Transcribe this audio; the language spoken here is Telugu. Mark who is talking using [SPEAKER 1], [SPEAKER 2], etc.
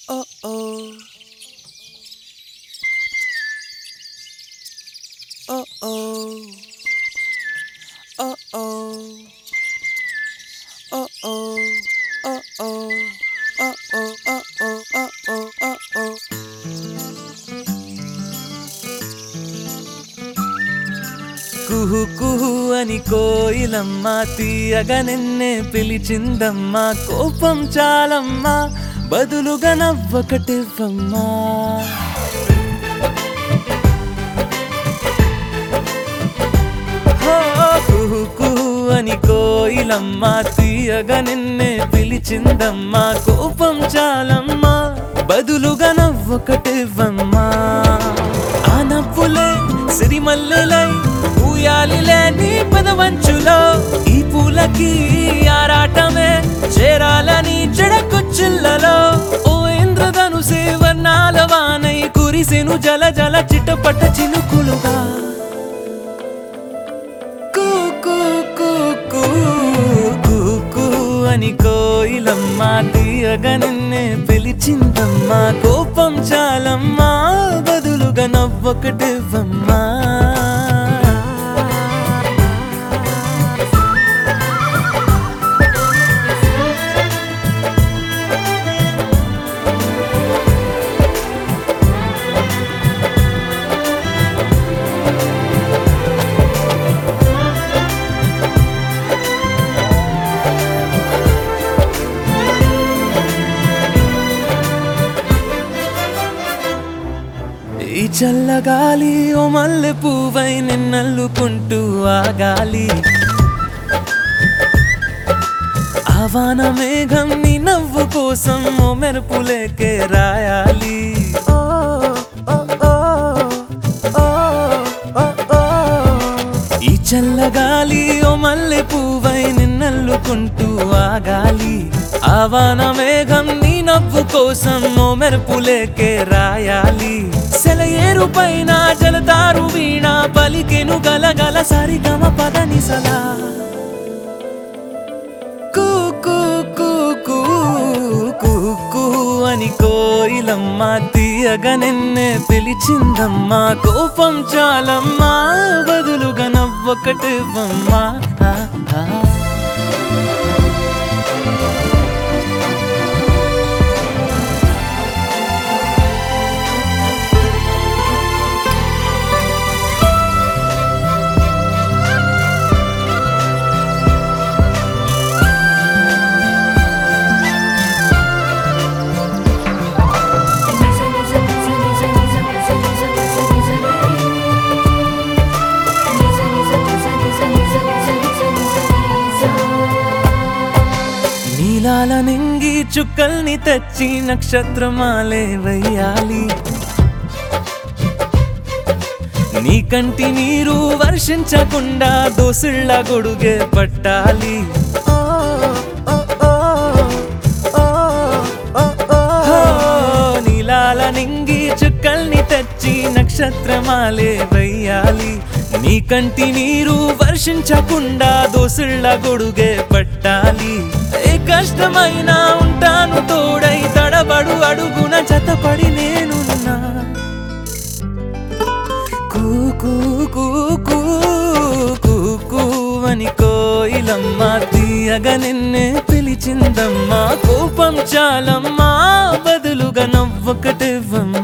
[SPEAKER 1] oh oh. Oh oh. Oh oh. Oh oh. Oh oh. Oh oh. Oh oh. Oh oh. Oh oh. కుహు కుహు అని కోయిలమ్మ తీయగా నిన్నే పిలిచిందమ్మా కోపం చాలమ్మా బదులుగా నవ్వకటివ్వమ్మా హో, కుహు కుహు అని కోయిలమ్మ తీయగా నిన్నే పిలిచిందమ్మా కోపం చాలమ్మా బదులుగా నవ్వకటివ్వమ్మా ఆ నవ్వులే సిరిమల్లెలై ఊయాలిలే నీ పదవంచులో ఈ పూలకి ఆరాటమే చేరాలని చెడకొచ్చిల్లలో ఓ ఇంద్రధనుసే వర్ణాల వానై కురిసెను జల జల చిటపట చినుకులుగా కూ కూ కూ కూ కూ కూ అని కోయిలమ్మ తీయగా నిన్నే పిలిచిందమ్మా కోపం చాలమ్మా బదులుగా నవ్వొకటివ్వమ్మా ఈ చల్లగాలి ఓ మల్లె పువ్వై నిన్నల్లుకుంటూ ఆగాలి ఆవాన మేఘం నీ నవ్వు కోసం ఓ మెరుపులేకే రాయాలి ఓ, ఓ, ఓ, ఓ, ఓ, ఓ. ఈ చల్లగాలి ఓ మల్లె పువ్వై నిన్నల్లుకుంటూ ఆగాలి ఆవాన మేఘం నీ నవ్వు కోసం ఓ మెరుపులేకే రాయాలి సెలయేరు పైన జలతారు వీణ పలికెను గలగల సరిగమ పదని సలా కూ కూ కూ కూ కూ కూ అని కోయిలమ్మ తీయగా నిన్నే పిలిచిందమ్మా కోపం చాలమ్మా బదులుగా నవ్వొకటివ్వమ్మా ఆ, ఆ. నీలాల నింగి చుక్కల్ని తెచ్చి నక్షత్రమాలే వెయ్యాలి నీ కంటి నీరు వర్షించకుండా దోసిళ్ళ గొడుగే పట్టాలి హో, నీలాల నింగి చుక్కల్ని తెచ్చి నక్షత్రమాలే వెయ్యాలి నీ కంటి నీరు వర్షించకుండా దోసిళ్ళ గొడుగే పట్టాలి ఏ కష్టమైనా ఉంటాను తోడై తడబడు అడుగున జతపడి నేనున్నా కూ కూ కూ కూ కూ కూ అని కోయిలమ్మ తీయగా నిన్నే పిలిచిందమ్మా కోపం చాలమ్మా బదులుగా నవ్వొకటివ్వమ్మా